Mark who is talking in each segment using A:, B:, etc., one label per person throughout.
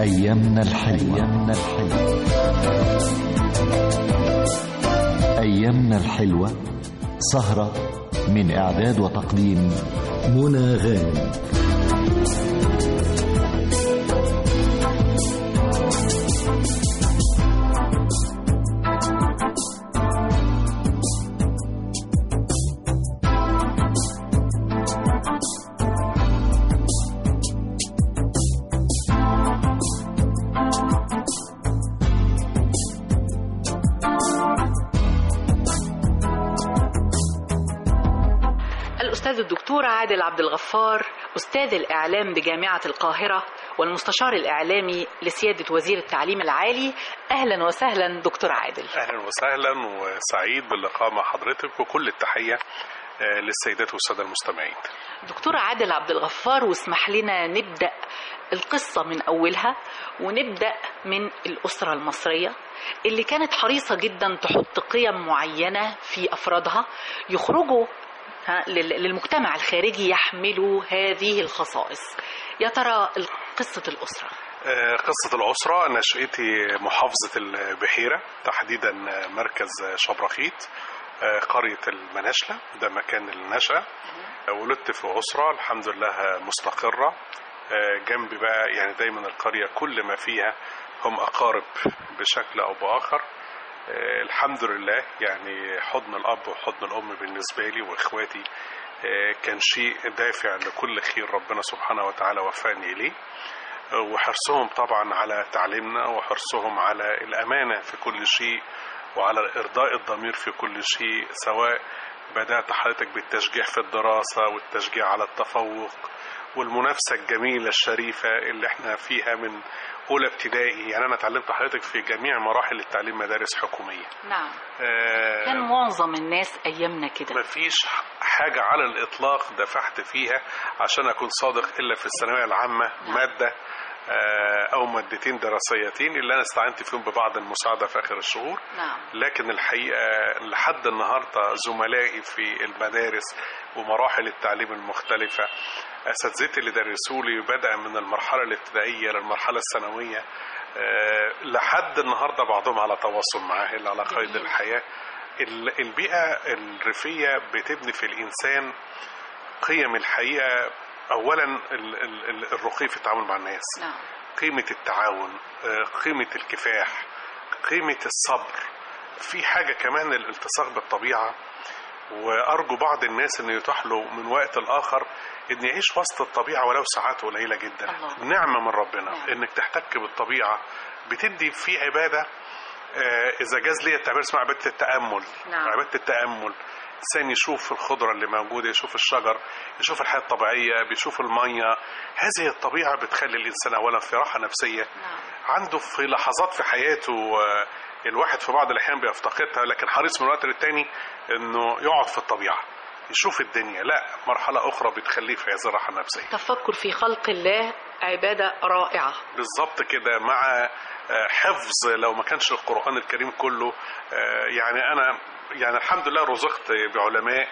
A: أيامنا الحلوة أيامنا الحلوة أيامنا الحلوة سهرة من إعداد وتقديم منى غانم
B: الأستاذ الدكتور عادل عبد الغفار أستاذ الإعلام بجامعة القاهرة والمستشار الإعلامي لسيادة وزير التعليم العالي أهلا وسهلا دكتور عادل
C: اهلا وسهلا وسعيد باللقاء مع حضرتك وكل التحيه آه، للسيدات والساده المستمعين.
B: دكتور عادل عبد الغفار واسمح لنا نبدأ القصة من أولها ونبدأ من الأسرة المصرية اللي كانت حريصة جدا تحط قيم معينة في أفرادها يخرجوا ها، لل- للمجتمع الخارجي يحملوا هذه الخصائص يا ترى ال- قصة الأسرة
C: آه، قصه الاسره نشاتي محافظه البحيره تحديدا مركز شبرخيت آه، قريه المناشله ده مكان النشأة آه، ولدت في اسره الحمد لله مستقره آه، جنبي بقى يعني دايما القريه كل ما فيها هم اقارب بشكل او باخر آه، الحمد لله يعني حضن الاب وحضن الام بالنسبه لي واخواتي آه، كان شيء دافع لكل خير ربنا سبحانه وتعالى وفقني اليه آه، وحرصهم طبعا على تعليمنا وحرصهم على الامانه في كل شيء وعلى ارضاء الضمير في كل شيء سواء بدات حضرتك بالتشجيع في الدراسه والتشجيع على التفوق والمنافسه الجميله الشريفه اللي احنا فيها من اولى ابتدائي يعني انا اتعلمت حضرتك في جميع مراحل التعليم مدارس حكوميه
B: نعم
C: آه،
B: كان معظم الناس أيامنا كده
C: مفيش حاجة على الإطلاق دفعت فيها عشان أكون صادق إلا في الثانوية العامة مادة آه، أو مادتين دراسيتين اللي أنا استعنت فيهم ببعض المساعدة في آخر الشهور
B: نعم
C: لكن الحقيقة لحد النهاردة زملائي في المدارس ومراحل التعليم المختلفة أساتذتي اللي درسوا لي بدءا من المرحلة الابتدائية للمرحلة الثانوية آه، لحد النهاردة بعضهم على تواصل معاه اللي على قيد
B: جميل.
C: الحياة ال- البيئة الريفية بتبني في الإنسان قيم الحقيقة أولا ال- ال- ال- الرقي في التعامل مع الناس
B: نعم
C: قيمة التعاون آه، قيمة الكفاح قيمة الصبر في حاجة كمان الالتصاق بالطبيعة وأرجو بعض الناس أن يتاح له من وقت لآخر أن يعيش وسط الطبيعة ولو ساعات قليلة جدا
B: الله.
C: نعمة من ربنا
B: نعم.
C: أنك تحتك بالطبيعة بتدي في عبادة آه، إذا جاز لي التعبير اسمها عبادة التأمل
B: نعم.
C: عبادة التأمل الإنسان يشوف الخضرة اللي موجودة يشوف الشجر يشوف الحياة الطبيعية بيشوف المية هذه الطبيعة بتخلي الإنسان أولا في راحة نفسية
B: نعم
C: عنده في لحظات في حياته آه، الواحد في بعض الأحيان بيفتقدها لكن حريص من وقت للتاني إنه يقعد في الطبيعة يشوف الدنيا لا مرحلة أخرى بتخليه في هذه الراحة النفسية
B: تفكر في خلق الله عبادة رائعة
C: بالظبط كده مع آه، حفظ لو ما كانش القرآن الكريم كله آه، يعني أنا يعني الحمد لله رزقت بعلماء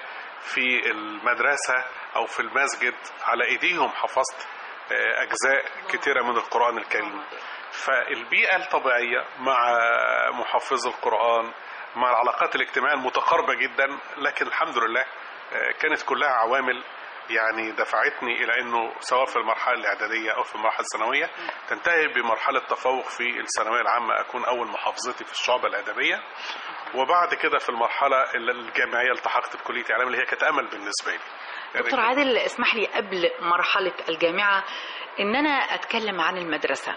C: في المدرسة أو في المسجد على إيديهم حفظت آه، أجزاء كتيرة من القرآن الكريم فالبيئة الطبيعية مع محفظ القرآن مع العلاقات الاجتماعية المتقاربة جدا لكن الحمد لله آه، كانت كلها عوامل يعني دفعتني الى انه سواء في المرحله الاعداديه او في المرحله الثانويه تنتهي بمرحله تفوق في الثانويه العامه اكون اول محافظتي في الشعبه الادبيه وبعد كده في المرحله الجامعيه التحقت بكليه اعلام اللي هي كانت امل بالنسبه لي يعني
B: دكتور عادل اسمح لي قبل مرحلة الجامعة ان انا اتكلم عن المدرسة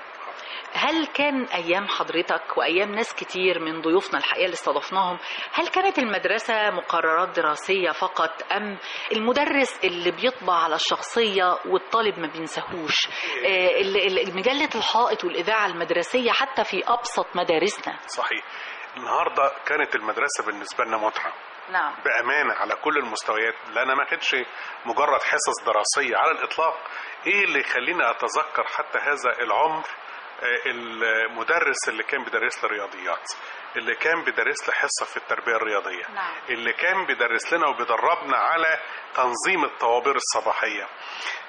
B: هل كان ايام حضرتك وايام ناس كتير من ضيوفنا الحقيقه اللي استضفناهم هل كانت المدرسه مقررات دراسيه فقط ام المدرس اللي بيطبع على الشخصيه والطالب ما بينساهوش آه، ال- ال- مجله الحائط والاذاعه المدرسيه حتى في ابسط مدارسنا
C: صحيح النهارده كانت المدرسه بالنسبه لنا متعه
B: نعم
C: بامانه على كل المستويات لان ما كانتش مجرد حصص دراسيه على الاطلاق ايه اللي يخليني اتذكر حتى هذا العمر آه، المدرس اللي كان بيدرس لي رياضيات اللي كان بيدرس لي حصه في التربيه الرياضيه
B: نعم.
C: اللي كان بيدرس لنا وبيدربنا على تنظيم الطوابير الصباحيه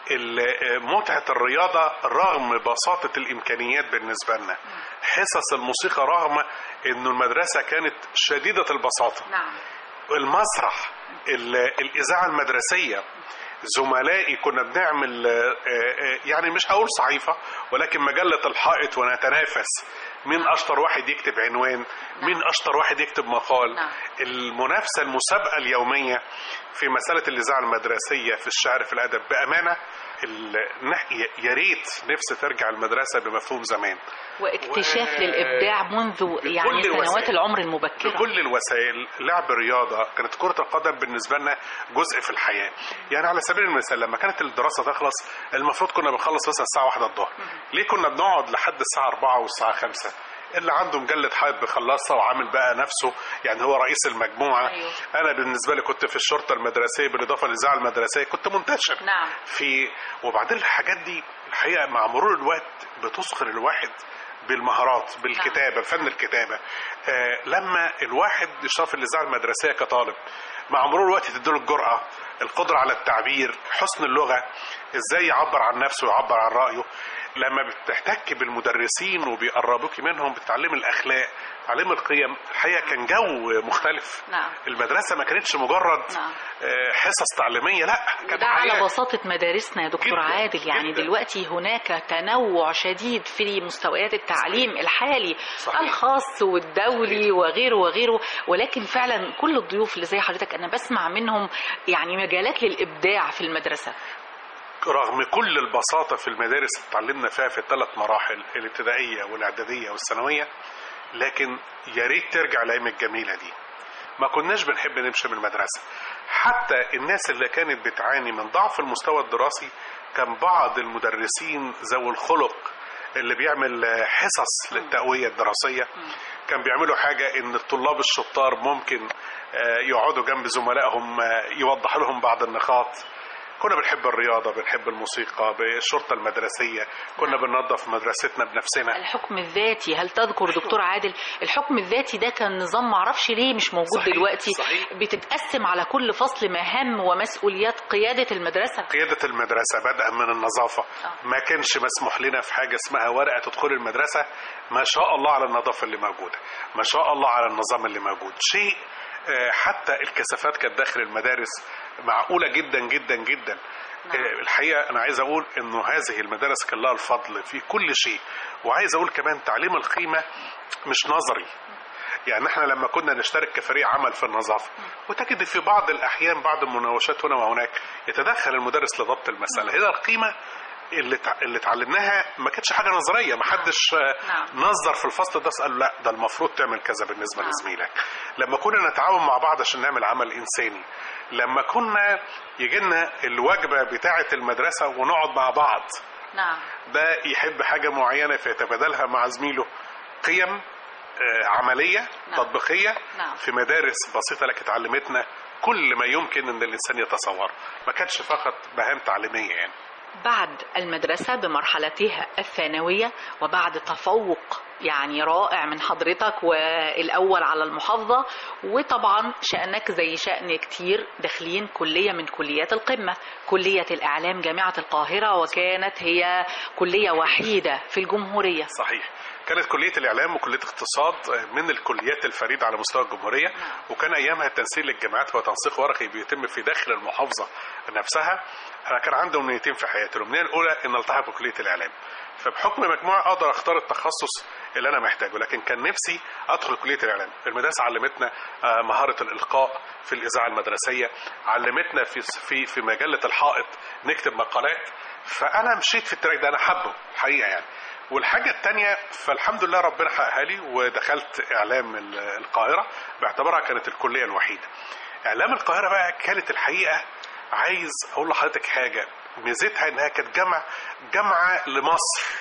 C: ال- متعة الرياضة رغم بساطة الإمكانيات بالنسبة لنا حصص الموسيقى رغم أن المدرسة كانت شديدة البساطة
B: نعم
C: المسرح ال- الإذاعة المدرسية زملائي كنا بنعمل آه، آه، يعني مش هقول صحيفة ولكن مجلة الحائط ونتنافس مين أشطر واحد يكتب عنوان مين أشطر واحد يكتب مقال
B: نعم.
C: المنافسة المسابقة اليومية في مسألة الإذاعة المدرسية في الشعر في الأدب بأمانة ال- نح- يا- يا ريت نفسي ترجع المدرسة بمفهوم زمان
B: واكتشاف
C: و-
B: للابداع منذ يعني
C: بكل
B: سنوات
C: الوسائل.
B: العمر المبكره
C: بكل الوسائل لعب رياضة كانت كرة القدم بالنسبة لنا جزء في الحياة يعني على سبيل المثال لما كانت الدراسة تخلص المفروض كنا بنخلص مثلا الساعة واحدة الظهر ليه كنا بنقعد لحد الساعة 4 والساعة 5 اللي عنده مجلة حائط بيخلصها وعامل بقى نفسه يعني هو رئيس المجموعة
B: أيوه.
C: أنا بالنسبة لي كنت في الشرطة المدرسية بالإضافة للإذاعة المدرسية كنت منتشر
B: نعم.
C: في وبعدين الحاجات دي الحقيقة مع مرور الوقت بتثقل الواحد بالمهارات بالكتابة فن الكتابة آه لما الواحد يشتغل في الإذاعة المدرسية كطالب مع مرور الوقت تديله الجرأة القدرة على التعبير حسن اللغة ازاي يعبر عن نفسه ويعبر عن رأيه لما بتحتك بالمدرسين وبيقربوك منهم بتتعلم الأخلاق تعلم القيم الحقيقة كان جو مختلف
B: نعم.
C: المدرسة ما كانتش مجرد
B: نعم.
C: آه، حصص تعليمية لا كانت
B: وده على
C: حياة.
B: بساطة مدارسنا يا دكتور
C: جداً،
B: عادل يعني
C: جداً.
B: دلوقتي هناك تنوع شديد في مستويات التعليم الحالي
C: صحيح.
B: الخاص والدولي وغيره وغيره ولكن فعلا كل الضيوف اللي زي حضرتك أنا بسمع منهم يعني مجالات للإبداع في المدرسة
C: رغم كل البساطة في المدارس اللي اتعلمنا فيها في الثلاث مراحل الابتدائية والإعدادية والثانوية لكن يا ريت ترجع الأيام الجميلة دي ما كناش بنحب نمشي من المدرسة حتى الناس اللي كانت بتعاني من ضعف المستوى الدراسي كان بعض المدرسين ذوي الخلق اللي بيعمل آه، حصص للتقوية الدراسية كان بيعملوا حاجة ان الطلاب الشطار ممكن آه، يقعدوا جنب زملائهم آه، يوضح لهم بعض النقاط كنا بنحب الرياضة بنحب الموسيقى بالشرطة المدرسية كنا بننظف مدرستنا بنفسنا
B: الحكم الذاتي هل تذكر دكتور عادل الحكم الذاتي ده كان نظام معرفش ليه مش موجود
C: صحيح،
B: دلوقتي
C: صحيح.
B: بتتقسم على كل فصل مهام ومسؤوليات قيادة المدرسة
C: قيادة المدرسة بدءا من النظافة
B: آه.
C: ما كانش مسموح لنا في حاجة اسمها ورقة تدخل المدرسة ما شاء الله على النظافة اللي موجودة ما شاء الله على النظام اللي موجود شيء آه، حتى الكثافات كانت داخل المدارس معقولة جدا جدا جدا
B: نعم.
C: آه، الحقيقة أنا عايز أقول إنه هذه المدارس كان لها الفضل في كل شيء وعايز أقول كمان تعليم القيمة مش نظري يعني احنا لما كنا نشترك كفريق عمل في النظافه وتجد في بعض الاحيان بعض المناوشات هنا وهناك يتدخل المدرس لضبط المساله هنا القيمه اللي تع- اللي اتعلمناها ما كانتش حاجه نظريه ما حدش آه،
B: نعم.
C: نظر في الفصل ده قال لا ده المفروض تعمل كذا بالنسبه
B: نعم.
C: لزميلك لما كنا نتعاون مع بعض عشان نعمل عمل انساني لما كنا يجي لنا الوجبه بتاعه المدرسه ونقعد مع بعض
B: نعم
C: ده يحب حاجة معينة فيتبادلها مع زميله قيم آه، عملية
B: نعم.
C: تطبيقية
B: نعم.
C: في مدارس بسيطة لكن اتعلمتنا كل ما يمكن ان الانسان يتصوره ما كانتش فقط مهام تعليمية يعني
B: بعد المدرسة بمرحلتها الثانوية وبعد تفوق يعني رائع من حضرتك والأول على المحافظة وطبعا شأنك زي شأن كتير داخلين كلية من كليات القمة كلية الإعلام جامعة القاهرة وكانت هي كلية وحيدة في الجمهورية
C: صحيح كانت كلية الإعلام وكلية اقتصاد من الكليات الفريدة على مستوى الجمهورية وكان أيامها التنسيق للجامعات هو تنسيق ورقي بيتم في داخل المحافظة نفسها أنا كان عندي أمنيتين في حياتي الأمنية الأولى إن ألتحق بكلية الإعلام فبحكم مجموعة أقدر أختار التخصص اللي أنا محتاجه لكن كان نفسي أدخل كلية الإعلام المدرسة علمتنا آه، مهارة الإلقاء في الإذاعة المدرسية علمتنا في في في مجلة الحائط نكتب مقالات فأنا مشيت في التراك ده أنا حابه الحقيقة يعني والحاجة التانية فالحمد لله ربنا حققها لي ودخلت إعلام ال- القاهرة باعتبارها كانت الكلية الوحيدة. إعلام القاهرة بقى كانت الحقيقة عايز أقول لحضرتك حاجة ميزتها إنها كانت جامعة جامعة لمصر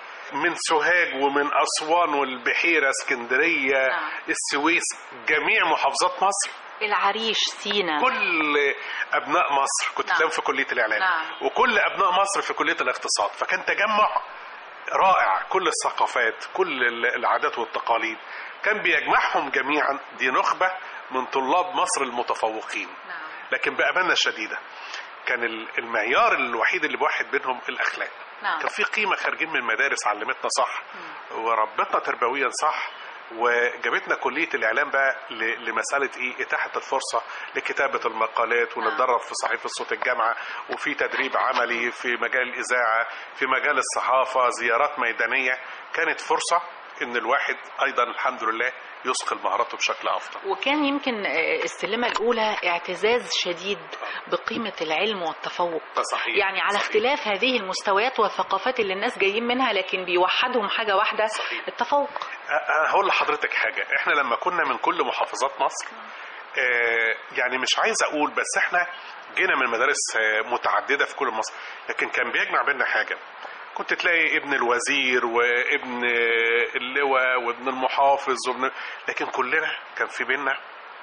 C: من سوهاج ومن أسوان والبحيرة اسكندرية
B: نعم.
C: السويس جميع محافظات مصر
B: العريش سينا
C: كل ابناء مصر كنت
B: نعم.
C: تلاقيهم في كليه الاعلام
B: نعم.
C: وكل ابناء مصر في كليه الاقتصاد فكان تجمع رائع كل الثقافات كل ال- العادات والتقاليد كان بيجمعهم جميعا دي نخبه من طلاب مصر المتفوقين
B: نعم.
C: لكن بامانه شديده كان ال- المعيار الوحيد اللي بواحد بينهم الاخلاق
B: نعم
C: كان في قيمه خارجين من المدارس علمتنا صح وربتنا تربويا صح وجابتنا كليه الاعلام بقى ل- لمساله ايه اتاحه الفرصه لكتابه المقالات ونتدرب في صحيفه صوت الجامعه وفي تدريب عملي في مجال الاذاعه في مجال الصحافه زيارات ميدانيه كانت فرصه ان الواحد ايضا الحمد لله يثقل مهاراته بشكل افضل
B: وكان يمكن آه، السلمة الأولى اعتزاز شديد بقيمة العلم والتفوق
C: ده صحيح
B: يعني على
C: صحيح.
B: اختلاف هذه المستويات والثقافات اللي الناس جايين منها لكن بيوحدهم حاجة واحدة
C: صحيح.
B: التفوق
C: انا هقول لحضرتك حاجه احنا لما كنا من كل محافظات مصر آه، يعني مش عايز اقول بس احنا جينا من مدارس آه، متعدده في كل مصر لكن كان بيجمع بيننا حاجه كنت تلاقي ابن الوزير وابن آه، اللواء وابن المحافظ وابن لكن كلنا كان في بيننا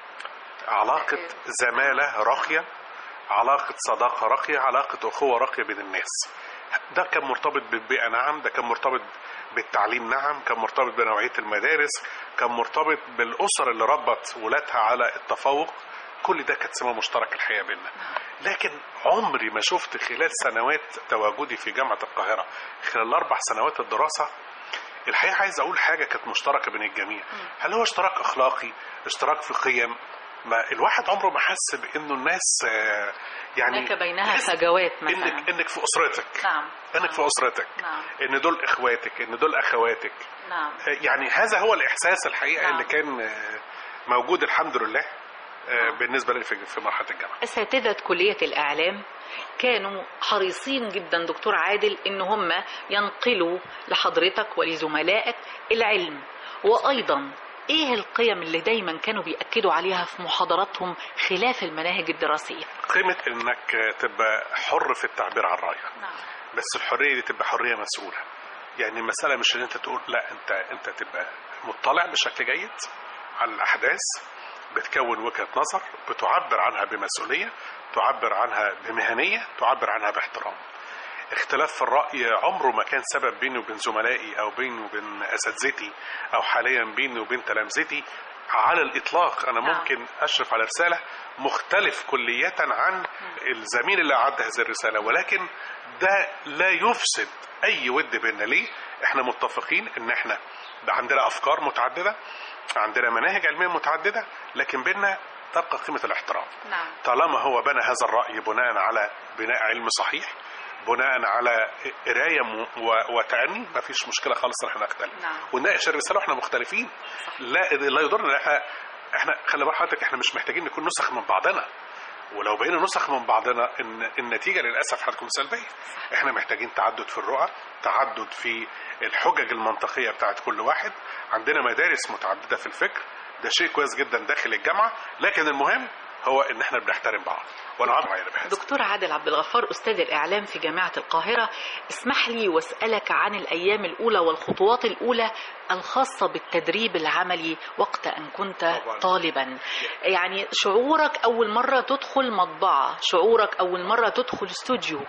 C: علاقه زماله راقيه علاقه صداقه راقيه علاقه اخوه راقيه بين الناس ده كان مرتبط بالبيئه نعم ده كان مرتبط بالتعليم نعم كان مرتبط بنوعيه المدارس كان مرتبط بالاسر اللي ربت ولادها على التفوق كل ده كانت سمه مشترك الحقيقه بيننا لكن عمري ما شفت خلال سنوات تواجدي في جامعه القاهره خلال الاربع سنوات الدراسه الحقيقه عايز اقول حاجه كانت مشتركه بين الجميع هل هو اشتراك اخلاقي اشتراك في قيم ما الواحد عمره ما حس بانه الناس آه، يعني
B: هناك بينها
C: تحس
B: فجوات مثلا
C: انك انك في اسرتك
B: نعم
C: انك في اسرتك
B: نعم
C: ان دول اخواتك ان دول اخواتك
B: نعم
C: يعني هذا هو الاحساس الحقيقه
B: نعم.
C: اللي كان آه، موجود الحمد لله آه، بالنسبه لي في في مرحله الجامعه
B: أساتذة كلية الإعلام كانوا حريصين جدا دكتور عادل إن هم ينقلوا لحضرتك ولزملائك العلم وأيضا إيه القيم اللي دايما كانوا بيأكدوا عليها في محاضراتهم خلاف المناهج الدراسية
C: قيمه انك آه، تبقى حر في التعبير عن رايك
B: نعم
C: بس الحريه دي تبقى حريه مسؤوله يعني المساله مش ان انت تقول لا انت انت تبقى مطلع بشكل جيد على الاحداث بتكون وجهه نظر بتعبر عنها بمسؤوليه تعبر عنها بمهنيه تعبر عنها باحترام اختلاف في الرأي عمره ما كان سبب بيني وبين زملائي أو بيني وبين أساتذتي أو حاليا بيني وبين تلامذتي على الإطلاق أنا
B: نعم.
C: ممكن أشرف على رسالة مختلف كلية عن الزميل اللي أعد هذه الرسالة ولكن ده لا يفسد أي ود بيننا ليه احنا متفقين ان احنا عندنا أفكار متعددة عندنا مناهج علمية متعددة لكن بيننا تبقى قيمة الاحترام
B: نعم
C: طالما هو بنى هذا الرأي بناء على بناء علم صحيح بناء على قرايه م- و- وتأني ما فيش مشكله خالص ان احنا نختلف
B: نعم.
C: ونناقش الرساله واحنا مختلفين لا لا يضرنا احنا احنا خلي بال حضرتك احنا مش محتاجين نكون نسخ من بعضنا ولو بقينا نسخ من بعضنا ان النتيجه للاسف هتكون سلبيه احنا محتاجين تعدد في الرؤى تعدد في الحجج المنطقيه بتاعت كل واحد عندنا مدارس متعدده في الفكر ده شيء كويس جدا داخل الجامعه لكن المهم هو ان احنا بنحترم بعض وانا عارف معايا بهذا
B: دكتور عادل عبد الغفار أستاذ الإعلام في جامعة القاهرة اسمح لي واسألك عن الأيام الأولى والخطوات الأولى الخاصة بالتدريب العملي وقت أن كنت
C: طبعاً.
B: طالبا يعني شعورك أول مرة تدخل مطبعة شعورك أول مرة تدخل استوديو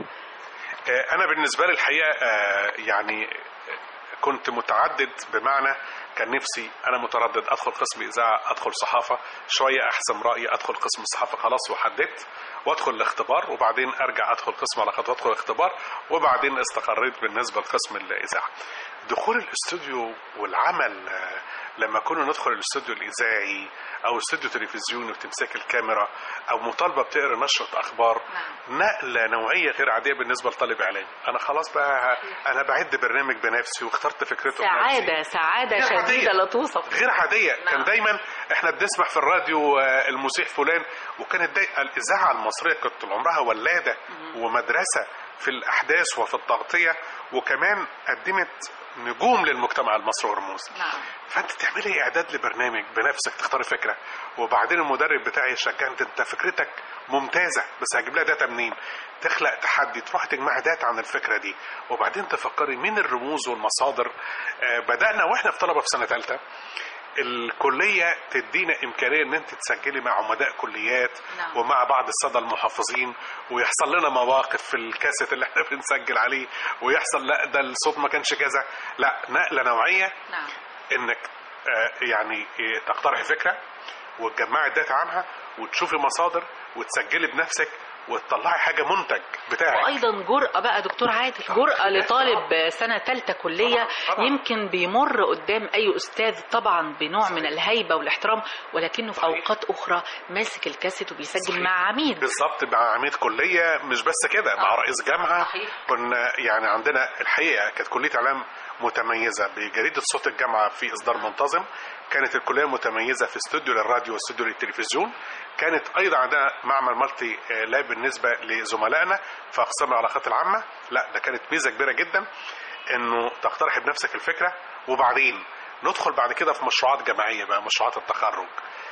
C: آه، انا بالنسبه لي الحقيقه آه، يعني كنت متعدد بمعنى كان نفسي انا متردد ادخل قسم اذاعه ادخل صحافه شويه احسم رايي ادخل قسم الصحافه خلاص وحددت وادخل الاختبار وبعدين ارجع ادخل قسم علاقات وادخل الاختبار وبعدين استقريت بالنسبه لقسم الاذاعه دخول الاستوديو والعمل آه، لما كنا ندخل الاستوديو الاذاعي او استوديو تلفزيوني وتمسك الكاميرا او مطالبه بتقرا نشره اخبار نقله نوعيه غير عاديه بالنسبه لطالب اعلامي انا خلاص بقى انا بعد برنامج بنفسي واخترت فكرته بنفسي.
B: سعادة سعادة
C: غير عادية.
B: شديدة لا توصف
C: غير عاديه
B: نعم.
C: كان دايما احنا بنسمع في الراديو آه، المذيع فلان وكانت داي... الاذاعه المصريه كانت طول عمرها ولاده ومدرسه في الاحداث وفي التغطيه وكمان قدمت نجوم للمجتمع المصري ورموز
B: نعم
C: فانت تعملي اعداد لبرنامج بنفسك تختاري فكره وبعدين المدرب بتاعي يشجعك انت فكرتك ممتازه بس هجيب لها داتا منين تخلق تحدي تروح تجمعي داتا عن الفكره دي وبعدين تفكري مين الرموز والمصادر آه بدانا واحنا في طلبه في سنه ثالثه الكليه تدينا امكانيه ان انت تسجلي مع عمداء كليات
B: نعم.
C: ومع بعض الساده المحافظين ويحصل لنا مواقف في الكاسيت اللي احنا بنسجل عليه ويحصل لا ده الصوت ما كانش كذا لا نقله نوعيه
B: نعم
C: انك آه، يعني آه، تقترحي فكره وتجمعي الداتا عنها وتشوفي مصادر وتسجلي بنفسك وتطلعي حاجه منتج بتاعك
B: وايضا جرأة بقى دكتور عادل جرأة لطالب سنة ثالثة كلية
C: طبعاً، طبعاً.
B: يمكن بيمر قدام اي استاذ طبعا بنوع من الهيبة والاحترام ولكنه في
C: صحيح.
B: اوقات اخرى ماسك الكاسيت وبيسجل
C: صحيح.
B: مع عميد
C: بالظبط مع عميد كليه مش بس كده مع
B: آه.
C: رئيس جامعه
B: صحيح.
C: كنا يعني عندنا الحقيقه كانت كليه اعلام متميزه بجريده صوت الجامعه في اصدار منتظم كانت الكليه متميزه في استوديو للراديو واستوديو للتلفزيون كانت ايضا عندنا معمل مالتي آه، لاب بالنسبه لزملائنا في اقسام العلاقات العامه لا ده كانت ميزه كبيره جدا انه تقترح بنفسك الفكره وبعدين ندخل بعد كده في مشروعات جماعيه بقى مشروعات التخرج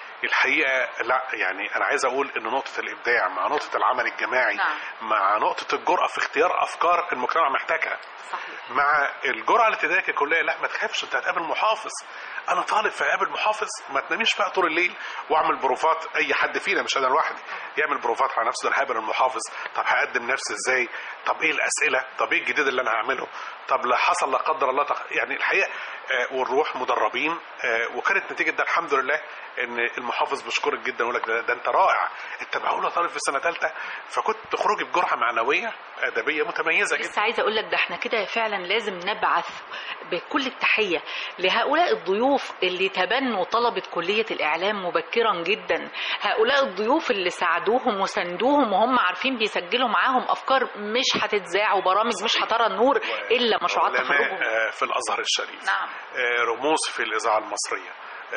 C: الحقيقه لا يعني انا عايز اقول ان نقطه الابداع مع نقطه العمل الجماعي
B: نعم.
C: مع نقطه الجرأه في اختيار افكار المجتمع محتاجها
B: صحيح
C: مع الجرأه اللي تدرك الكليه لا ما تخافش انت هتقابل محافظ انا طالب فاقابل محافظ ما تناميش بقى طول الليل واعمل بروفات اي حد فينا مش انا لوحدي يعمل بروفات على نفسه ده أنا هقابل المحافظ طب هقدم نفسي ازاي طب ايه الاسئله طب ايه الجديد اللي انا هعمله طب لا حصل لا قدر الله تخ... يعني الحقيقه آه، والروح مدربين آه، وكانت نتيجه ده الحمد لله ان المحافظ بيشكرك جدا ويقول لك ده, ده انت رائع انت معقوله طالب في سنه ثالثه فكنت تخرجي بجرعه معنويه ادبيه متميزه جدا
B: لسه عايزه اقول لك ده احنا كده فعلا لازم نبعث بكل التحيه لهؤلاء الضيوف اللي تبنوا طلبه كليه الاعلام مبكرا جدا هؤلاء الضيوف اللي ساعدوهم وساندوهم وهم عارفين بيسجلوا معاهم افكار مش هتتذاع وبرامج مش هترى النور الا مشروعات
C: علماء،
B: تخرجهم
C: آه، في الازهر الشريف
B: نعم.
C: آه، رموز في الاذاعه المصريه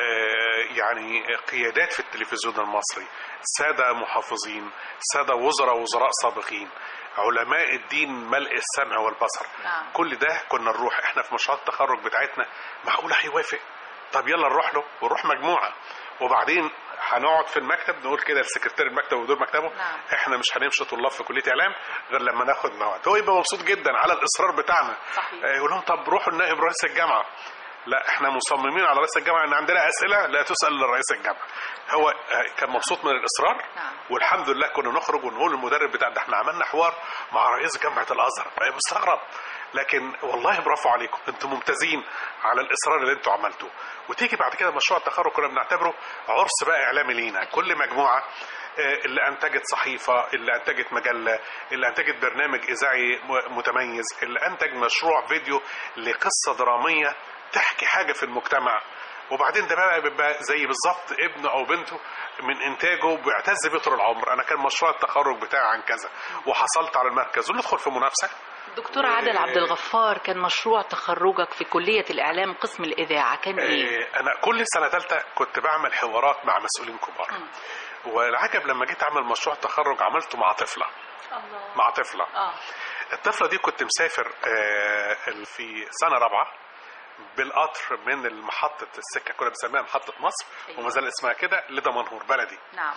C: آه، يعني قيادات في التلفزيون المصري ساده محافظين ساده وزراء وزراء سابقين علماء الدين ملء السمع والبصر
B: نعم.
C: كل ده كنا نروح احنا في مشروعات التخرج بتاعتنا معقوله هيوافق طب يلا نروح له ونروح مجموعه وبعدين هنقعد في المكتب نقول كده لسكرتير المكتب ودور مكتبه
B: نعم.
C: احنا مش هنمشي طلاب في كليه اعلام غير لما ناخد مواد هو يبقى مبسوط جدا على الاصرار بتاعنا
B: صحيح.
C: آه، يقول لهم طب روحوا النائب رئيس الجامعه لا احنا مصممين على رئيس الجامعه ان عندنا اسئله لا تسال لرئيس الجامعه هو آه، كان مبسوط من الاصرار
B: نعم.
C: والحمد لله كنا نخرج ونقول للمدرب بتاع ده احنا عملنا حوار مع رئيس جامعه الازهر بقى مستغرب لكن والله برافو عليكم انتم ممتازين على الاصرار اللي انتم عملتوه وتيجي بعد كده مشروع التخرج كنا بنعتبره عرس بقى اعلامي لينا كل مجموعه آه، اللي انتجت صحيفه اللي انتجت مجله اللي انتجت برنامج اذاعي م- متميز اللي انتج مشروع فيديو لقصه دراميه تحكي حاجه في المجتمع وبعدين ده بقى بيبقى زي بالظبط ابنه او بنته من انتاجه بيعتز بيه طول العمر انا كان مشروع التخرج بتاعي عن كذا وحصلت على المركز وندخل في منافسه
B: دكتور عادل عبد الغفار كان مشروع تخرجك في كليه الاعلام قسم الاذاعه كان ايه
C: آه، انا كل سنه ثالثه كنت بعمل حوارات مع مسؤولين كبار
B: مم.
C: والعجب لما جيت اعمل مشروع تخرج عملته مع طفله
B: الله
C: مع طفله
B: اه
C: الطفله دي كنت مسافر آه، في سنه رابعه بالقطر من محطه السكه كنا بنسميها محطه مصر
B: أيوة.
C: وما زال اسمها كده لدمنهور بلدي
B: نعم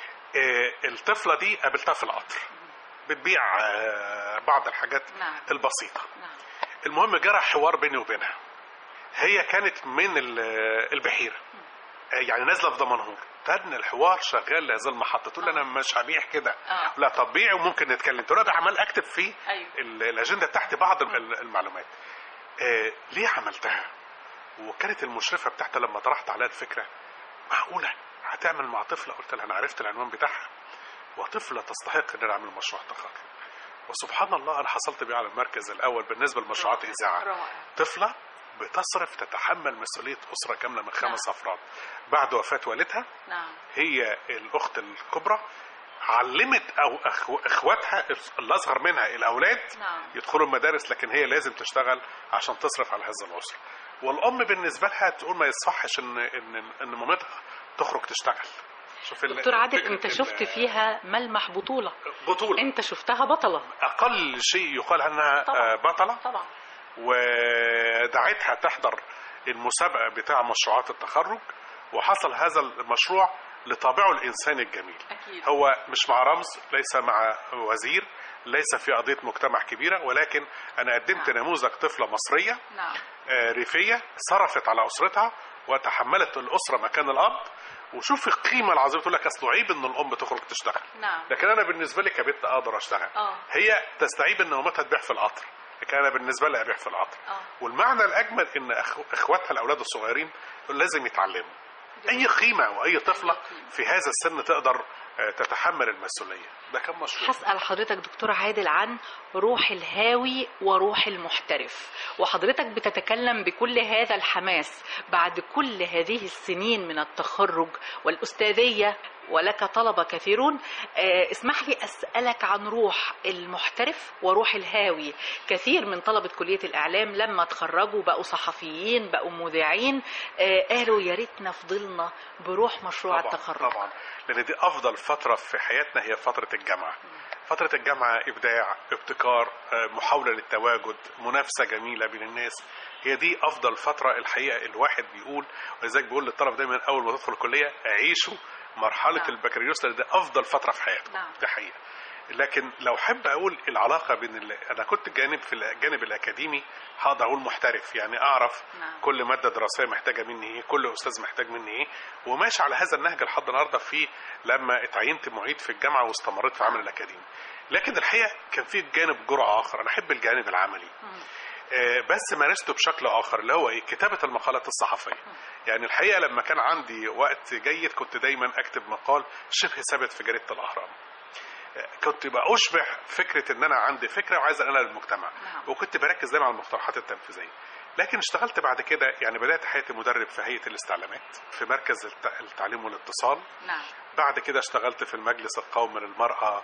C: آه، الطفله دي قابلتها في القطر بتبيع آه، بعض الحاجات
B: نعم.
C: البسيطه
B: نعم
C: المهم جرى حوار بيني وبينها هي كانت من ال- البحيره آه، يعني نازله في دمنهور تن الحوار شغال لهذه المحطه تقول لي انا مش هبيع كده
B: آه.
C: لا طب بيع وممكن نتكلم تقول لها ده عمال اكتب فيه
B: أيوة.
C: ال- الاجنده بتاعتي بعض ال- المعلومات آه ليه عملتها وكانت المشرفه بتاعتها لما طرحت عليها الفكره معقوله هتعمل مع طفله قلت لها انا عرفت العنوان بتاعها وطفله تستحق ان انا اعمل مشروع تخرج وسبحان الله انا حصلت بيه على المركز الاول بالنسبه لمشروعات اذاعه
B: رائع.
C: طفله بتصرف تتحمل مسؤوليه اسره كامله من خمس
B: نعم.
C: افراد بعد وفاه والدها
B: نعم
C: هي الاخت الكبرى علمت او أخو اخواتها اللي اصغر منها الاولاد
B: نعم.
C: يدخلوا المدارس لكن هي لازم تشتغل عشان تصرف على هذا الاسره والام بالنسبه لها تقول ما يصحش ان ان ان مامتها تخرج تشتغل شوف ال-
B: دكتور عادل
C: فكرة
B: انت
C: ال-
B: شفت فيها ملمح بطوله
C: بطوله
B: انت شفتها بطله
C: اقل شيء يقال عنها
B: طبعا.
C: آه، بطله
B: طبعا
C: ودعيتها تحضر المسابقة بتاع مشروعات التخرج وحصل هذا المشروع لطابعه الإنساني الجميل
B: أكيد.
C: هو مش مع رمز ليس مع وزير ليس في قضية مجتمع كبيرة ولكن أنا قدمت
B: نعم.
C: نموذج طفلة مصرية
B: نعم
C: آه، ريفية صرفت على أسرتها وتحملت الأسرة مكان الأب وشوف القيمة العظيمة تقول لك أصله عيب إن الأم تخرج تشتغل
B: نعم
C: لكن أنا بالنسبة لي كبنت أقدر أشتغل
B: آه.
C: هي تستعيب إن مامتها تبيع في القطر لكن أنا بالنسبة لي أبيع في القطر
B: آه.
C: والمعنى الأجمل إن أخو- إخواتها الأولاد الصغيرين لازم يتعلموا أي قيمة وأي طفلة في هذا السن تقدر آه، تتحمل المسؤوليه ده كان مشروع
B: هسأل حضرتك دكتور عادل عن روح الهاوي وروح المحترف وحضرتك بتتكلم بكل هذا الحماس بعد كل هذه السنين من التخرج والأستاذية ولك طلبة كثيرون آه، اسمح لي أسألك عن روح المحترف وروح الهاوي كثير من طلبة كلية الإعلام لما تخرجوا بقوا صحفيين بقوا مذيعين آه، قالوا يا ريتنا فضلنا بروح مشروع
C: طبعا
B: التخرج
C: طبعا لان دي افضل فتره في حياتنا هي فتره الجامعه فتره الجامعه ابداع ابتكار آه، محاوله للتواجد منافسه جميله بين الناس هي دي افضل فتره الحقيقه الواحد بيقول ولذلك بيقول للطلبه دايما اول ما تدخل الكليه عيشوا مرحله
B: نعم.
C: البكالوريوس لان ده افضل فتره في حياتكم
B: نعم.
C: دي حقيقه لكن لو حب اقول العلاقه بين ال... انا كنت جانب في الجانب الاكاديمي هقدر اقول محترف يعني اعرف
B: نعم.
C: كل ماده دراسيه محتاجه مني ايه كل استاذ محتاج مني ايه وماشي على هذا النهج لحد النهارده في لما اتعينت معيد في الجامعه واستمريت في العمل الاكاديمي لكن الحقيقه كان في جانب جرعه اخر انا احب الجانب العملي آه، بس مارسته بشكل اخر اللي هو ايه كتابه المقالات الصحفيه يعني الحقيقه لما كان عندي وقت جيد كنت دايما اكتب مقال شبه ثابت في جريده الاهرام آه، كنت بقى اشبه فكره ان انا عندي فكره وعايز انقلها للمجتمع
B: نعم.
C: وكنت بركز دايما على المقترحات التنفيذيه لكن اشتغلت بعد كده يعني بدات حياتي مدرب في هيئه الاستعلامات في مركز الت- التعليم والاتصال
B: نعم
C: بعد كده اشتغلت في المجلس القومي للمرأة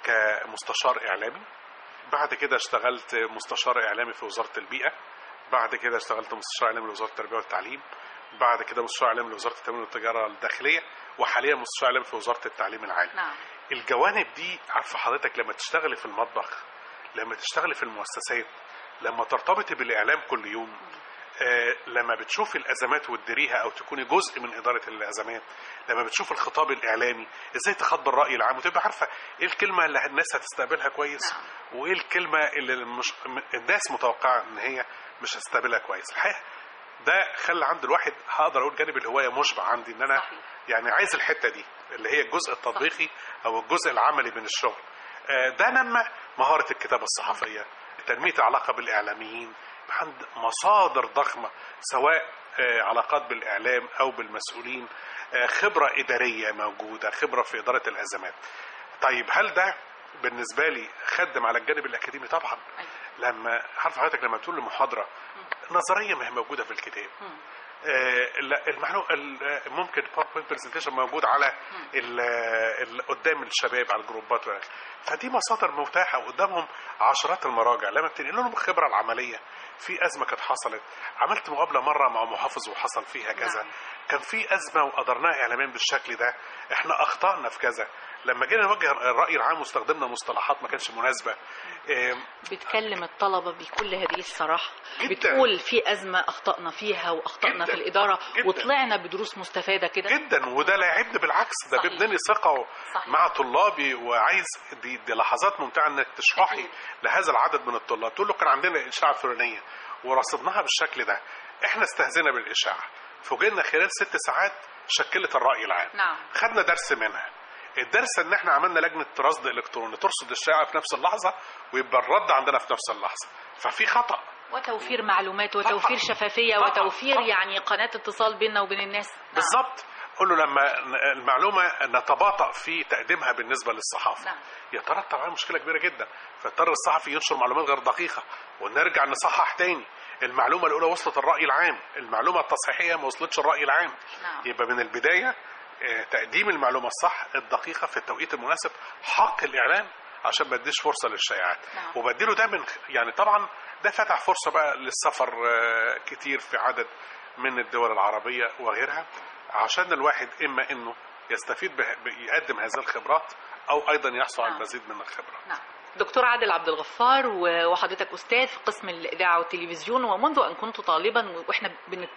C: كمستشار إعلامي بعد كده اشتغلت مستشار إعلامي في وزارة البيئة بعد كده اشتغلت مستشار إعلامي لوزارة التربية والتعليم بعد كده مستشار إعلامي لوزارة التموين والتجارة الداخلية وحاليا مستشار إعلامي في وزارة التعليم العالي
B: نعم
C: الجوانب دي عارفة حضرتك لما تشتغلي في المطبخ لما تشتغلي في المؤسسات لما ترتبطي بالإعلام كل يوم آه، لما بتشوفي الازمات وتديريها او تكوني جزء من اداره الازمات لما بتشوف الخطاب الاعلامي ازاي تخاطب الراي العام وتبقى عارفه ايه الكلمه اللي الناس هتستقبلها كويس
B: نعم.
C: وايه الكلمه اللي مش الناس متوقعه ان هي مش هتستقبلها كويس الحقيقه ده خلى عند الواحد هقدر اقول جانب الهوايه مشبع عندي ان انا
B: صحيح.
C: يعني عايز الحته دي اللي هي الجزء التطبيقي او الجزء العملي من الشغل آه، ده نمى مهاره الكتابه الصحفيه تنميه العلاقه بالاعلاميين عند مصادر ضخمه سواء آه، علاقات بالاعلام او بالمسؤولين آه، خبره اداريه موجوده خبره في اداره الازمات طيب هل ده بالنسبه لي خدم على الجانب الاكاديمي طبعا
B: أيوة.
C: لما عارف حضرتك لما تقول المحاضره نظريه ما هي موجوده في الكتاب
B: مم.
C: آه، لا، المعلومه ال- ممكن باوربوينت برزنتيشن موجود على ال- ال- قدام الشباب على الجروبات ولا- فدي مصادر متاحه وقدامهم عشرات المراجع لما بتنقل لهم الخبره العمليه في ازمه كانت حصلت عملت مقابله مره مع محافظ وحصل فيها كذا
B: نعم.
C: كان في ازمه وقدرناها اعلاميا بالشكل ده احنا اخطانا في كذا لما جينا نوجه الراي العام واستخدمنا مصطلحات ما كانتش مناسبه آم،
B: بتكلم الطلبة بكل هذه الصراحة
C: جداً.
B: بتقول في أزمة أخطأنا فيها وأخطأنا
C: جداً.
B: في الإدارة
C: جداً.
B: وطلعنا بدروس مستفادة كده
C: جدا وده لا يعيبني بالعكس ده
B: صحيح.
C: بيبني ثقه
B: صحيح.
C: مع طلابي وعايز دي, دي لحظات ممتعه انك تشرحي
B: أكيد.
C: لهذا العدد من الطلاب تقول له كان عندنا اشاعه فلانيه ورصدناها بالشكل ده احنا استهزنا بالاشاعه فوجئنا خلال ست ساعات شكلت الراي العام
B: نعم
C: خدنا درس منها الدرس ان احنا عملنا لجنه رصد الكتروني ترصد الشائعه في نفس اللحظه ويبقى الرد عندنا في نفس اللحظه ففي خطا
B: وتوفير معلومات وتوفير
C: طبعاً.
B: شفافية
C: طبعاً.
B: وتوفير
C: طبعاً.
B: يعني قناة اتصال بيننا وبين الناس نعم.
C: بالظبط قول له لما المعلومه نتباطأ في تقديمها بالنسبه للصحافه
B: نعم.
C: يترتب عليها مشكله كبيره جدا فاضطر الصحفي ينشر معلومات غير دقيقه ونرجع نصحح تاني المعلومه الاولى وصلت الراي العام المعلومه التصحيحيه ما وصلتش الراي العام
B: نعم.
C: يبقى من البدايه آه، تقديم المعلومه الصح الدقيقه في التوقيت المناسب حق الاعلام عشان ما اديش فرصه للشائعات
B: نعم.
C: وبديله ده من يعني طبعا ده فتح فرصه بقى للسفر آه، كتير في عدد من الدول العربيه وغيرها عشان الواحد اما انه يستفيد به يقدم هذه الخبرات او ايضا يحصل على
B: نعم.
C: المزيد من الخبرات
B: نعم دكتور عادل عبد الغفار و- وحضرتك استاذ في قسم الاذاعه والتلفزيون ومنذ ان كنت طالبا واحنا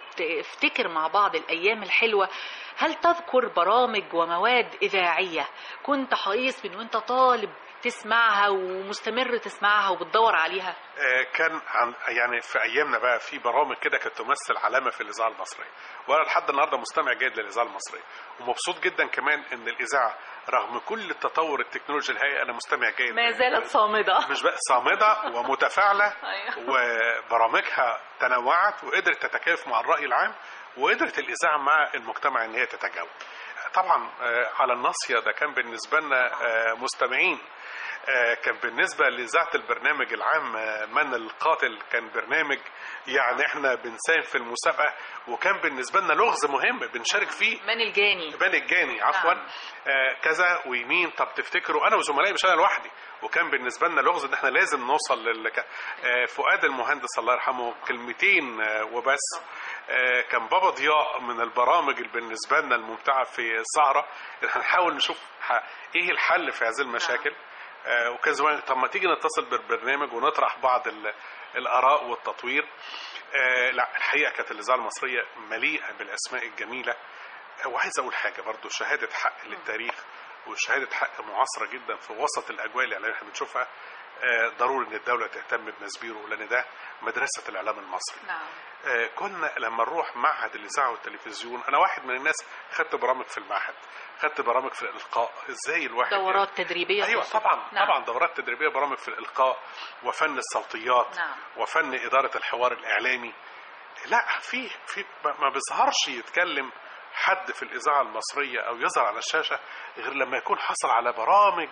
B: بنفتكر مع بعض الايام الحلوه هل تذكر برامج ومواد اذاعيه كنت حريص من وانت طالب تسمعها ومستمر تسمعها وبتدور عليها
C: آه، كان عن يعني في ايامنا بقى في برامج كده كانت تمثل علامه في الاذاعه المصريه وانا لحد النهارده مستمع جيد للاذاعه المصريه ومبسوط جدا كمان ان الاذاعه رغم كل التطور التكنولوجي الهائل انا مستمع جيد
B: ما زالت صامده
C: مش بقى صامده ومتفاعله
B: أيوة.
C: وبرامجها تنوعت وقدرت تتكيف مع الراي العام وقدرت الاذاعه مع المجتمع ان هي تتجاوب طبعا آه، على الناصيه ده كان بالنسبه لنا آه، مستمعين آه، كان بالنسبه لاذاعه البرنامج العام آه، من القاتل كان برنامج يعني احنا بنساهم في المسابقه وكان بالنسبه لنا لغز مهم بنشارك فيه
B: من الجاني
C: بان الجاني عفوا
B: نعم.
C: آه كذا ويمين طب تفتكروا انا وزملائي مش انا لوحدي وكان بالنسبه لنا لغز ان احنا لازم نوصل لل آه فؤاد المهندس الله يرحمه كلمتين آه وبس آه كان بابا ضياء من البرامج اللي بالنسبه لنا الممتعه في السهره ان احنا نحاول نشوف ح- ايه الحل في هذه المشاكل آه وكان زمان طب ما تيجي نتصل بالبرنامج ونطرح بعض ال- الاراء والتطوير آه لا الحقيقه كانت الاذاعه المصريه مليئه بالاسماء الجميله وعايز اقول حاجه برضو شهاده حق للتاريخ وشهاده حق معاصره جدا في وسط الاجواء اللي احنا بنشوفها آه، ضروري ان الدوله تهتم بمسبيره لان ده مدرسه الاعلام المصري
B: نعم
C: آه، كنا لما نروح معهد الاذاعه والتلفزيون انا واحد من الناس خدت برامج في المعهد خدت برامج في الالقاء ازاي الواحد
B: دورات تدريبيه
C: ايوه
B: تقصد؟
C: طبعا
B: نعم.
C: طبعا دورات تدريبيه برامج في الالقاء وفن الصوتيات
B: نعم.
C: وفن اداره الحوار الاعلامي لا في في ما ما بيظهرش يتكلم حد في الاذاعه المصريه او يظهر على الشاشه غير لما يكون حصل على برامج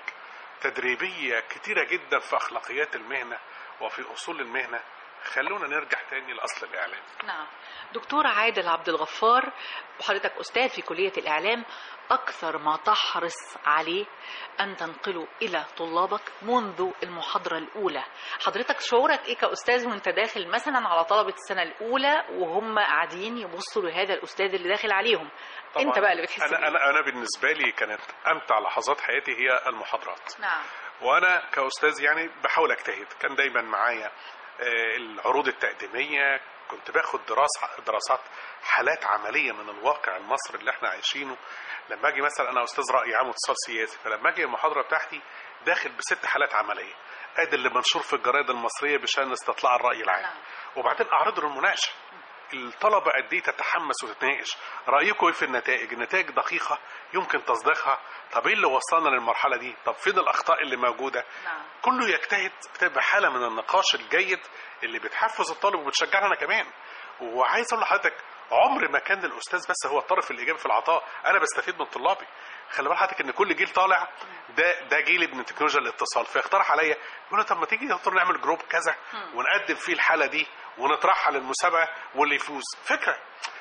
C: تدريبيه كتيره جدا في اخلاقيات المهنه وفي اصول المهنه خلونا نرجع تاني لاصل الاعلام
B: نعم دكتور عادل عبد الغفار وحضرتك أستاذ في كلية الإعلام أكثر ما تحرص عليه أن تنقله إلى طلابك منذ المحاضرة الأولى حضرتك شعورك إيه كأستاذ وأنت داخل مثلا على طلبة السنة الأولى وهم قاعدين يبصوا لهذا الأستاذ اللي داخل عليهم
C: طبعاً
B: أنت بقى اللي بتحس
C: انا
B: بإيه؟
C: انا انا بالنسبه لي كانت امتع لحظات حياتي هي المحاضرات
B: نعم
C: وانا كاستاذ يعني بحاول اجتهد كان دايما معايا آه، العروض التقديميه كنت باخد دراسه دراسات حالات عمليه من الواقع المصري اللي احنا عايشينه لما اجي مثلا انا استاذ راي عام واتصال سياسي فلما اجي المحاضره بتاعتي داخل بست حالات عمليه ادي اللي منشور في الجرايد المصريه بشان استطلاع الراي العام
B: نعم.
C: وبعدين اعرض له المناقشه الطلبة قد ايه تتحمس وتتناقش رأيكم ايه في النتائج النتائج دقيقة يمكن تصديقها طب ايه اللي وصلنا للمرحلة دي طب فين الأخطاء اللي موجودة
B: نعم
C: كله يجتهد بتبقى حالة من النقاش الجيد اللي بتحفز الطالب وبتشجعنا أنا كمان وعايز أقول لحضرتك عمر ما كان الأستاذ بس هو الطرف الإيجابي في العطاء أنا بستفيد من طلابي خلي بال حضرتك إن كل جيل طالع ده ده جيل ابن تكنولوجيا الاتصال فيقترح عليا يقول لي طب ما تيجي يا دكتور نعمل جروب كذا ونقدم فيه الحالة دي ونطرحها للمسابقة واللي يفوز فكرة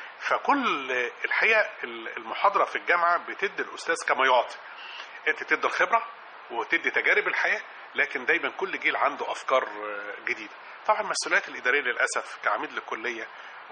C: فكل الحقيقة المحاضرة في الجامعة بتدي الأستاذ كما يعطي انت تدي الخبره وتدي تجارب الحياه لكن دايما كل جيل عنده افكار آه، جديده طبعا المسؤوليات الاداريه للاسف كعميد للكليه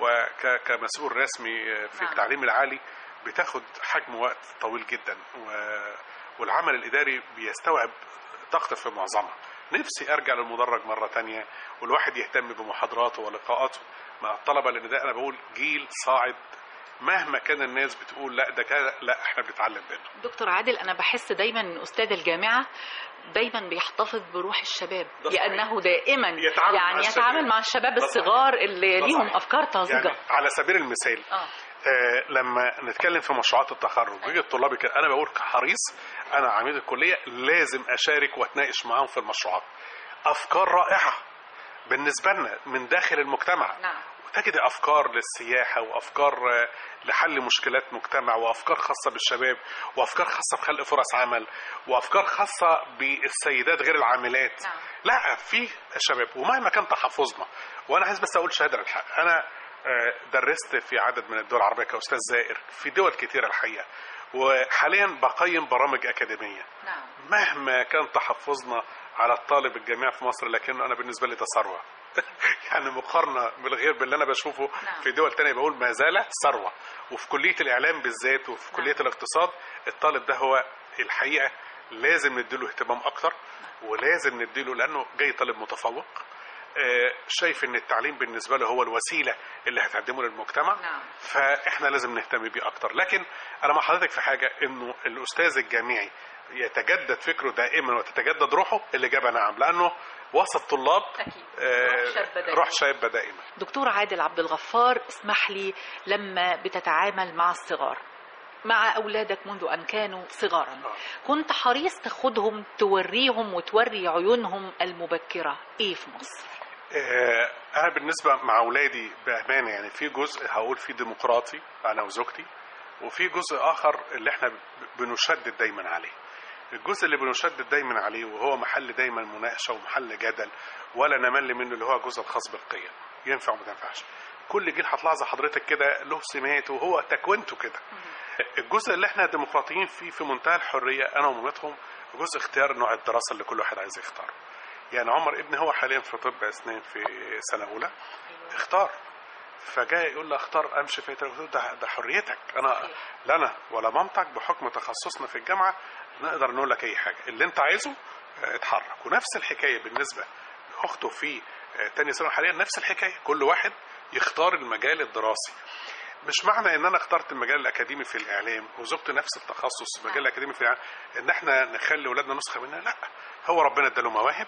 C: وكمسؤول رسمي آه، في
B: نعم.
C: التعليم العالي بتاخد حجم وقت طويل جدا و- والعمل الاداري بيستوعب طاقتي في معظمها نفسي ارجع للمدرج مره تانية والواحد يهتم بمحاضراته ولقاءاته مع الطلبه لان ده انا بقول جيل صاعد مهما كان الناس بتقول لا ده كده لا احنا بنتعلم منه
B: دكتور عادل انا بحس دايما ان استاذ الجامعه دايما بيحتفظ بروح الشباب
C: ده صحيح.
B: لانه دائما
C: يتعامل مع
B: يعني
C: الشباب.
B: يتعامل مع الشباب
C: ده
B: الصغار اللي
C: ده
B: ليهم
C: صحيح.
B: افكار طازجه
C: يعني على سبيل المثال
B: اه
C: آه لما نتكلم في مشروعات التخرج بيجي الطلاب كده انا بقول كحريص انا عميد الكليه لازم اشارك واتناقش معاهم في المشروعات افكار رائعه بالنسبه لنا من داخل المجتمع
B: نعم
C: تجد افكار للسياحه وافكار آه، لحل مشكلات مجتمع وافكار خاصه بالشباب وافكار خاصه بخلق فرص عمل وافكار خاصه بالسيدات غير العاملات
B: نعم.
C: لا في شباب ومهما كان تحفظنا وانا عايز بس اقول شهاده للحق انا آه، درست في عدد من الدول العربيه كاستاذ زائر في دول كتيره الحقيقه وحاليا بقيم برامج اكاديميه
B: نعم
C: مهما كان تحفظنا على الطالب الجامعي في مصر لكن انا بالنسبه لي ده ثروه يعني مقارنه بالغير باللي انا بشوفه
B: نعم.
C: في دول تانية بقول ما زال ثروه وفي كليه الاعلام بالذات وفي
B: نعم.
C: كليه الاقتصاد الطالب ده هو الحقيقه لازم نديله اهتمام اكتر ولازم نديله لانه جاي طالب متفوق آه، شايف ان التعليم بالنسبه له هو الوسيله اللي هتقدمه للمجتمع
B: نعم.
C: فاحنا لازم نهتم بيه اكتر لكن انا مع حضرتك في حاجه انه الاستاذ الجامعي يتجدد فكره دائما وتتجدد روحه الاجابه نعم لانه وسط طلاب
B: أكيد.
C: آه،
B: روح شابة دائما.
C: روح شابه دائما
B: دكتور عادل عبد الغفار اسمح لي لما بتتعامل مع الصغار مع أولادك منذ أن كانوا صغارا
C: آه.
B: كنت حريص تاخدهم توريهم وتوري عيونهم المبكرة إيه في مصر
C: آه، انا بالنسبه مع اولادي بامانه يعني في جزء هقول فيه ديمقراطي انا وزوجتي وفي جزء اخر اللي احنا ب- بنشدد دايما عليه الجزء اللي بنشدد دايما عليه وهو محل دايما مناقشه ومحل جدل ولا نمل منه اللي هو الجزء الخاص بالقيم ينفع وما ينفعش كل جيل هتلاحظ حضرتك كده له سماته وهو تكوينته كده الجزء اللي احنا ديمقراطيين فيه في منتهى الحريه انا ومامتهم جزء اختيار نوع الدراسه اللي كل واحد عايز يختاره يعني عمر ابني هو حاليا في طب اسنان في سنه اولى اختار فجاء يقول لي اختار امشي في قلت له ده, ده حريتك انا
B: صحيح.
C: لا انا ولا مامتك بحكم تخصصنا في الجامعه نقدر نقول لك اي حاجه اللي انت عايزه اه، اتحرك ونفس الحكايه بالنسبه لاخته في اه، تاني سنه حاليا نفس الحكايه كل واحد يختار المجال الدراسي مش معنى ان انا اخترت المجال الاكاديمي في الاعلام وزوجتي نفس التخصص المجال الاكاديمي في الاعلام ان احنا نخلي اولادنا نسخه منها لا هو ربنا اداله مواهب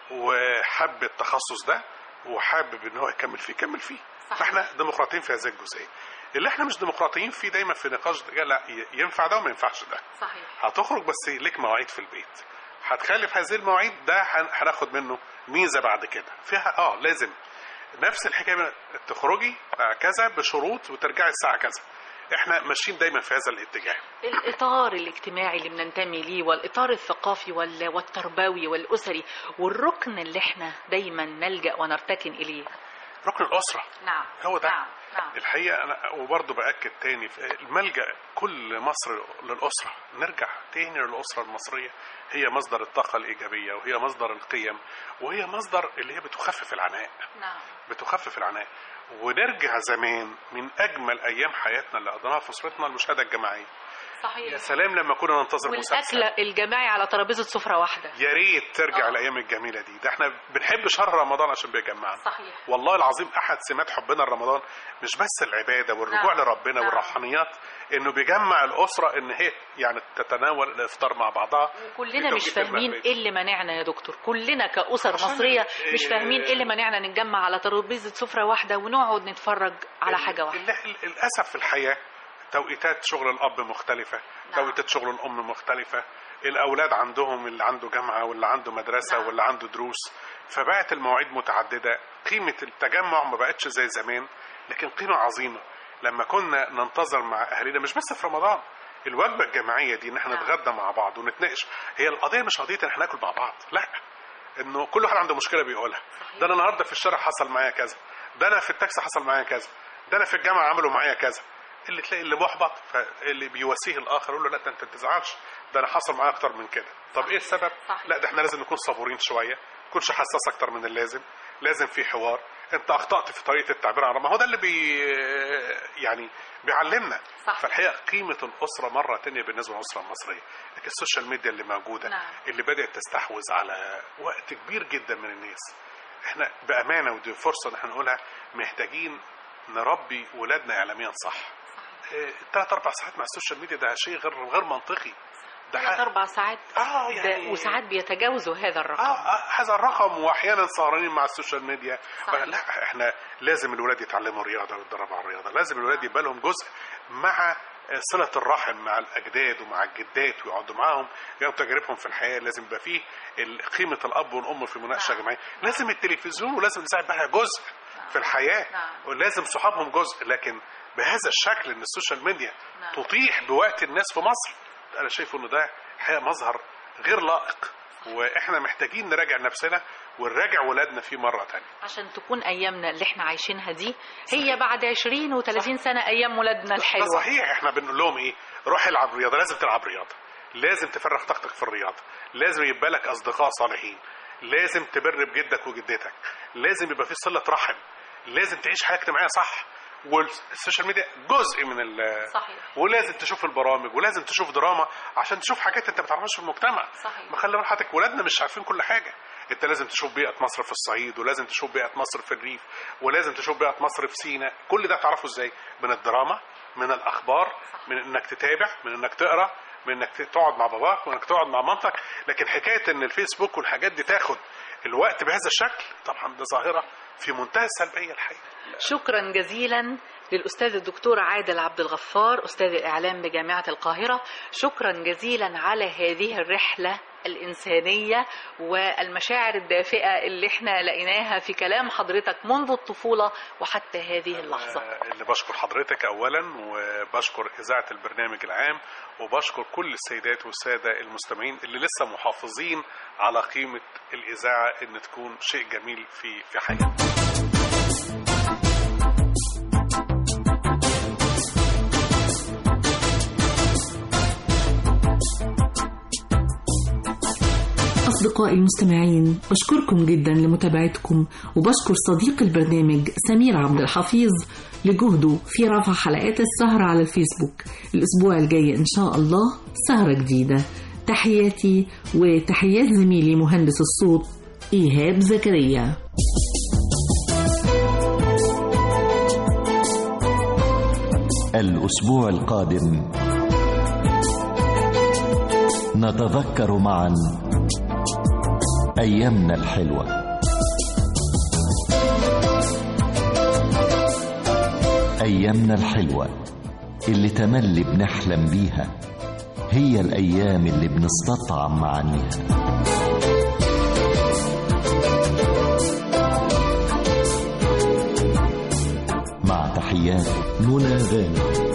C: وحب التخصص ده وحابب ان هو يكمل فيه يكمل فيه
B: صحيح.
C: فاحنا ديمقراطيين في هذه الجزئيه اللي احنا مش ديمقراطيين فيه دايما في نقاش ده لا ي- ينفع ده وما ينفعش ده
B: صحيح
C: هتخرج بس ليك مواعيد في البيت هتخالف هذه المواعيد ده هن- هناخد منه ميزه بعد كده فيها اه لازم نفس الحكايه من- تخرجي آه، كذا بشروط وترجعي الساعه كذا احنا ماشيين دايما في هذا الاتجاه
B: الإطار الاجتماعي اللي بننتمي ليه والإطار الثقافي وال- والتربوي والأسري والركن اللي احنا دايما نلجأ ونرتكن إليه
C: ركن الاسره
B: نعم
C: هو ده.
B: نعم نعم
C: الحقيقه انا وبرضه باكد تاني في الملجا كل مصر للاسره نرجع تاني للاسره المصريه هي مصدر الطاقه الايجابيه وهي مصدر القيم وهي مصدر اللي هي بتخفف العناء
B: نعم
C: بتخفف العناء ونرجع زمان من اجمل ايام حياتنا اللي قضيناها في اسرتنا المشاهده الجماعيه يا
B: صحيح
C: سلام لما كنا ننتظر مسلسل
B: والأكل الجماعي على ترابيزة سفرة واحدة
C: يا ريت ترجع
B: آه.
C: الايام الجميله دي ده احنا بنحب شهر رمضان عشان بيجمعنا
B: صحيح
C: والله العظيم احد سمات حبنا لرمضان مش بس العباده والرجوع
B: نعم.
C: لربنا
B: نعم.
C: والروحانيات انه بيجمع الاسره ان هي يعني تتناول الافطار مع بعضها
B: كلنا
C: في
B: مش
C: توقيت
B: فاهمين
C: المغرب.
B: ايه اللي منعنا يا دكتور كلنا كأسر
C: عشان
B: مصرية
C: ال-
B: مش فاهمين ايه اللي منعنا نتجمع على ترابيزة سفرة واحدة ونقعد نتفرج على حاجة واحدة
C: ال- ال- للاسف في الحياه توقيتات شغل الاب مختلفه
B: نعم.
C: توقيتات شغل الام مختلفه الاولاد عندهم اللي عنده جامعه واللي عنده مدرسه
B: نعم.
C: واللي عنده دروس فبقت المواعيد متعدده قيمه التجمع ما بقتش زي زمان لكن قيمه عظيمه لما كنا ننتظر مع اهالينا مش بس في رمضان الوجبه الجماعيه دي ان احنا
B: نعم.
C: نتغدى مع بعض ونتناقش هي القضيه مش قضيه ان احنا ناكل مع بعض لا انه كل واحد عنده مشكله بيقولها
B: صحيح.
C: ده انا النهارده في الشارع حصل معايا كذا ده انا في التاكسي حصل معايا كذا ده انا في الجامعه عملوا معايا كذا اللي تلاقي اللي محبط فاللي بيواسيه الاخر يقول له لا ده انت ما تزعلش ده انا حصل معايا اكتر من كده طب ايه السبب
B: صحيح.
C: لا ده احنا لازم نكون صبورين شويه ما نكونش حساس اكتر من اللازم لازم في حوار انت اخطات في طريقه التعبير عن ما هو ده اللي بي يعني بيعلمنا
B: صح.
C: فالحقيقه قيمه الاسره مره تانية بالنسبه للاسره المصريه لكن السوشيال ميديا اللي موجوده
B: نعم.
C: اللي بدات تستحوذ على وقت كبير جدا من الناس احنا بامانه ودي فرصه ان احنا نقولها محتاجين نربي ولادنا اعلاميا صح ثلاث اربع ساعات مع السوشيال ميديا ده شيء غير غير منطقي ده
B: ثلاث
C: ح-
B: أربع ساعات
C: اه
B: ده
C: يعني
B: وساعات بيتجاوزوا هذا الرقم
C: اه آه، هذا الرقم واحيانا سهرانين مع السوشيال ميديا
B: صحيح.
C: لا احنا لازم الولاد يتعلموا رياضه ويتدربوا على الرياضه لازم الولاد يبقى لهم جزء مع صلة الرحم مع الأجداد ومع الجدات ويقعدوا معاهم يقعدوا تجاربهم في الحياة لازم يبقى فيه ال- قيمة الأب والأم في مناقشة
B: نعم.
C: جماعية لازم التلفزيون ولازم نساعد بها جزء في الحياة
B: نعم.
C: ولازم صحابهم جزء لكن بهذا الشكل ان السوشيال ميديا
B: نعم.
C: تطيح بوقت الناس في مصر انا شايف انه ده حقيقه مظهر غير لائق واحنا محتاجين نراجع نفسنا ونراجع ولادنا فيه مره تانية
B: عشان تكون أيامنا اللي احنا عايشينها دي هي بعد 20 و30 سنة أيام ولادنا
C: ده
B: الحلوة
C: صحيح احنا بنقول لهم ايه روح العب رياضه لازم تلعب رياضه لازم تفرغ طاقتك في الرياضه لازم يبقى لك اصدقاء صالحين لازم تبر بجدك وجدتك لازم يبقى في صله رحم لازم تعيش حياه اجتماعيه صح والسوشيال ميديا جزء من ال
B: صحيح
C: ولازم تشوف البرامج ولازم تشوف دراما عشان تشوف حاجات انت ما تعرفهاش في المجتمع
B: صحيح.
C: ما خلي بال حضرتك ولادنا مش عارفين كل حاجه انت لازم تشوف بيئه مصر في الصعيد ولازم تشوف بيئه مصر في الريف ولازم تشوف بيئه مصر في سيناء كل ده تعرفه ازاي من الدراما من الاخبار من انك تتابع من انك تقرا من انك تقعد مع باباك من انك تقعد مع مامتك لكن حكايه ان الفيسبوك والحاجات دي تاخد الوقت بهذا الشكل طبعا ده ظاهره في منتهى السلبيه الحقيقه
B: شكرا جزيلا للأستاذ الدكتور عادل عبد الغفار أستاذ الإعلام بجامعة القاهرة شكرا جزيلا على هذه الرحلة الإنسانية والمشاعر الدافئة اللي احنا لقيناها في كلام حضرتك منذ الطفولة وحتى هذه اللحظة
C: آه، اللي بشكر حضرتك اولا وبشكر اذاعه البرنامج العام وبشكر كل السيدات والساده المستمعين اللي لسه محافظين على قيمه الاذاعه ان تكون شيء جميل في في حياتنا
D: أصدقائي المستمعين بشكركم جدا لمتابعتكم وبشكر صديق البرنامج سمير عبد الحفيظ لجهده في رفع حلقات السهرة على الفيسبوك الأسبوع الجاي إن شاء الله سهرة جديدة تحياتي وتحيات زميلي مهندس الصوت إيهاب زكريا
A: الأسبوع القادم نتذكر معا أيامنا الحلوة أيامنا الحلوة اللي تملي بنحلم بيها هي الأيام اللي بنستطعم معانيها مع تحيات منى غانم